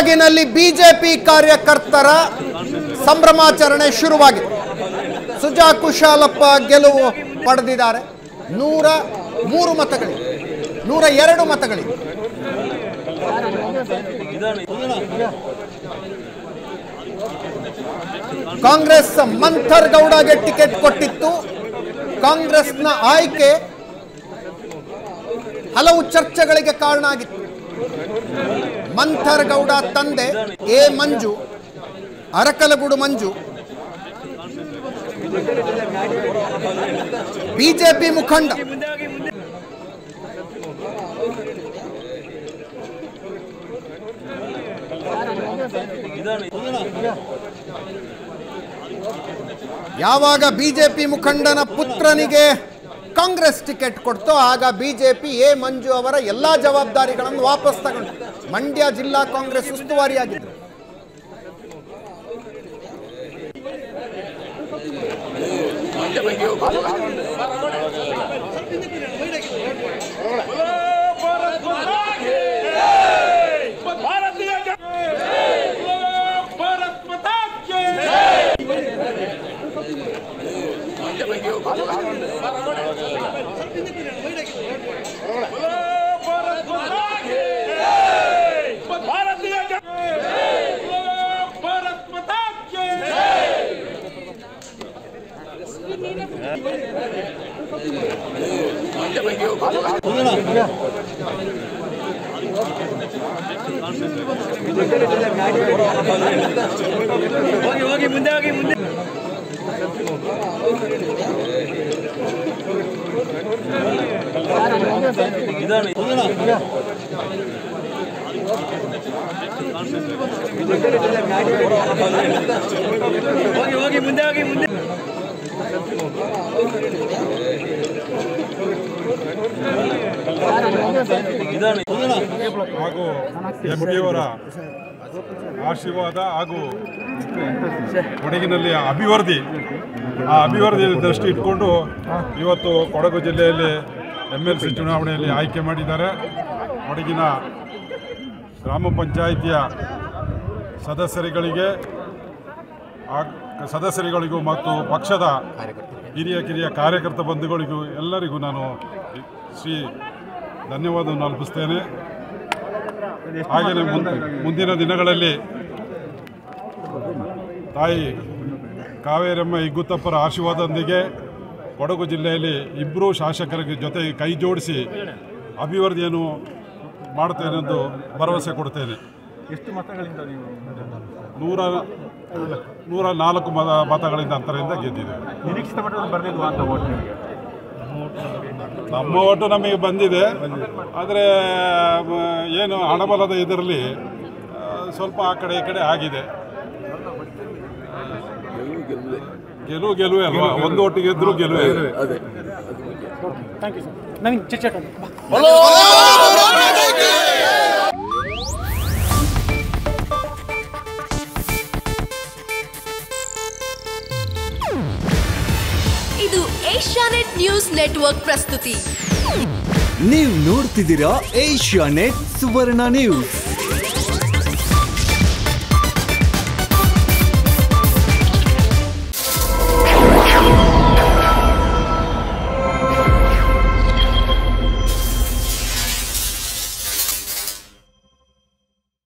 ಕೊಡಗಿನಲ್ಲಿ ಬಿಜೆಪಿ ಕಾರ್ಯಕರ್ತರ ಸಂಭ್ರಮಾಚರಣೆ ಶುರುವಾಗಿದೆ ಸುಜಾ ಕುಶಾಲಪ್ಪ ಗೆಲುವು ಪಡೆದಿದ್ದಾರೆ ನೂರ ಮೂರು ಮತಗಳಿವೆ ನೂರ ಎರಡು ಮತಗಳಿವೆ ಕಾಂಗ್ರೆಸ್ ಮಂಥರ್ ಗೌಡಗೆ ಟಿಕೆಟ್ ಕೊಟ್ಟಿತ್ತು ಕಾಂಗ್ರೆಸ್ನ ಆಯ್ಕೆ ಹಲವು ಚರ್ಚೆಗಳಿಗೆ ಕಾರಣ ಆಗಿತ್ತು ಮಂಥರ್ ಗೌಡ ತಂದೆ ಎ ಮಂಜು ಅರಕಲಗೂಡು ಮಂಜು ಬಿಜೆಪಿ ಮುಖಂಡ ಯಾವಾಗ ಬಿಜೆಪಿ ಮುಖಂಡನ ಪುತ್ರನಿಗೆ ಕಾಂಗ್ರೆಸ್ ಟಿಕೆಟ್ ಕೊಡ್ತೋ ಆಗ ಬಿಜೆಪಿ ಎ ಮಂಜು ಅವರ ಎಲ್ಲಾ ಜವಾಬ್ದಾರಿಗಳನ್ನು ವಾಪಸ್ ತಗೊಂಡು ಮಂಡ್ಯ ಜಿಲ್ಲಾ ಕಾಂಗ್ರೆಸ್ ಉಸ್ತುವಾರಿಯಾಗಿದ್ದರು ಭಾರತೀಯ ಭಾರತ್ ಮಾತಾ ಕಿ ಭಾರತ್ ಮಾತಾ ಕಿ ಭಾರತೀಯ ಭಾರತ್ ಮಾತಾ ಕಿ ಹೋಗಿ ಹೋಗಿ ಮುಂದೆ ಹೋಗಿ ಮುಂದೆ ಹೋಗಿ ಹೋಗಿ ಮುಂದೆ ಹೋಗಿ ಮುಂದೆ ಹಾಗೂ ಎಂ ಪಿಯವರ ಆಶೀರ್ವಾದ ಹಾಗೂ ಕೊಡಗಿನಲ್ಲಿ ಅಭಿವೃದ್ಧಿ ಆ ಅಭಿವೃದ್ಧಿ ದೃಷ್ಟಿ ಇಟ್ಕೊಂಡು ಇವತ್ತು ಕೊಡಗು ಜಿಲ್ಲೆಯಲ್ಲಿ ಎಮ್ ಎಲ್ ಸಿ ಚುನಾವಣೆಯಲ್ಲಿ ಆಯ್ಕೆ ಮಾಡಿದ್ದಾರೆ ಕೊಡಗಿನ ಗ್ರಾಮ ಪಂಚಾಯಿತಿಯ ಸದಸ್ಯರುಗಳಿಗೆ ಆ- ಸದಸ್ಯರುಗಳಿಗೂ ಮತ್ತು ಪಕ್ಷದ ಹಿರಿಯ ಕಿರಿಯ ಕಾರ್ಯಕರ್ತ ಬಂಧುಗಳಿಗೂ ಎಲ್ಲರಿಗೂ ನಾನು ಶ್ರೀ ಧನ್ಯವಾದವನ್ನು ಅರ್ಪಿಸ್ತೇನೆ ಹಾಗೆಯೇ ಮುಂದೆ ಮುಂದಿನ ದಿನಗಳಲ್ಲಿ ತಾಯಿ ಕಾವೇರಮ್ಮ ಇಗ್ಗುತ್ತಪ್ಪರ ಆಶೀರ್ವಾದದೊಂದಿಗೆ ಕೊಡಗು ಜಿಲ್ಲೆಯಲ್ಲಿ ಇಬ್ಬರೂ ಶಾಸಕರ ಜೊತೆ ಕೈ ಜೋಡಿಸಿ ಅಭಿವೃದ್ಧಿಯನ್ನು ಮಾಡುತ್ತೇನೆ ಎಂದು ಭರವಸೆ ಕೊಡ್ತೇನೆ ಎಷ್ಟು ಮತಗಳಿಂದ ನೀವು ನೂರ ನೂರ ನಾಲ್ಕು ಮತ ಮತಗಳಿಂದ ಅಂತರದಿಂದ ಗೆದ್ದಿದ್ದೇವೆ ನಿರೀಕ್ಷಿತ ಮಟ್ಟದಲ್ಲಿ ಬರಲಿಲ್ವಾ ಅಂತ ಓಟ್ ನಿಮಗೆ ನಮ್ಮ ಓಟು ನಮಗೆ ಬಂದಿದೆ ಆದರೆ ಮ, ಏನು ಹಣಬಲದ ಇದರಲ್ಲಿ ಆ, ಸ್ವಲ್ಪ ಆ ಕಡೆ ಈ ಕಡೆ ಆಗಿದೆ ಗೆಲುವು ಗೆಲುವೆ ಅಲ್ವಾ ಒಂದು ಒಟ್ಟಿಗೆ ಗೆದ್ದರೂ ಗೆಲುವೆ ಇದು ಏಷ್ಯಾನೆಟ್ ನ್ಯೂಸ್ ನೆಟ್ವರ್ಕ್ ಪ್ರಸ್ತುತಿ ನೀವು ನೋಡ್ತಿದ್ದೀರಾ ಏಷ್ಯಾ ನೆಟ್ ಸುವರ್ಣ ನ್ಯೂಸ್